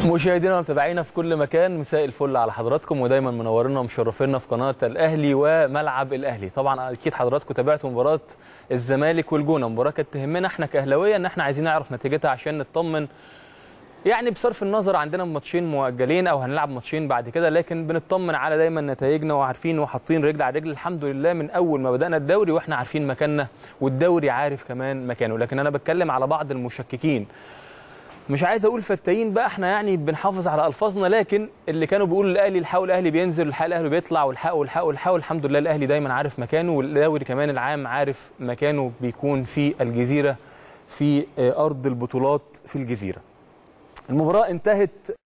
مشاهدينا ومتابعينا في كل مكان مساء الفل على حضراتكم ودايما منورينا ومشرفينا في قناه الاهلي وملعب الاهلي طبعا اكيد حضراتكم تابعتوا مباراه الزمالك والجونه مباراه كانت تهمنا احنا كاهلاويه ان احنا عايزين نعرف نتيجتها عشان نطمن يعني بصرف النظر عندنا ماتشين مؤجلين او هنلعب ماتشين بعد كده لكن بنطمن على دايما نتائجنا وعارفين وحاطين رجل على رجل الحمد لله من اول ما بدانا الدوري واحنا عارفين مكاننا والدوري عارف كمان مكانه لكن انا بتكلم على بعض المشككين مش عايز اقول فتاين بقى احنا يعني بنحافظ على الفاظنا لكن اللي كانوا بيقولوا الاهلي الحقوا الاهلي بينزل الحق الاهلي بيطلع والحقوا والحقوا والحقوا الحمد لله الاهلي دايما عارف مكانه والدوري كمان العام عارف مكانه بيكون في الجزيره في ارض البطولات في الجزيره المباراه انتهت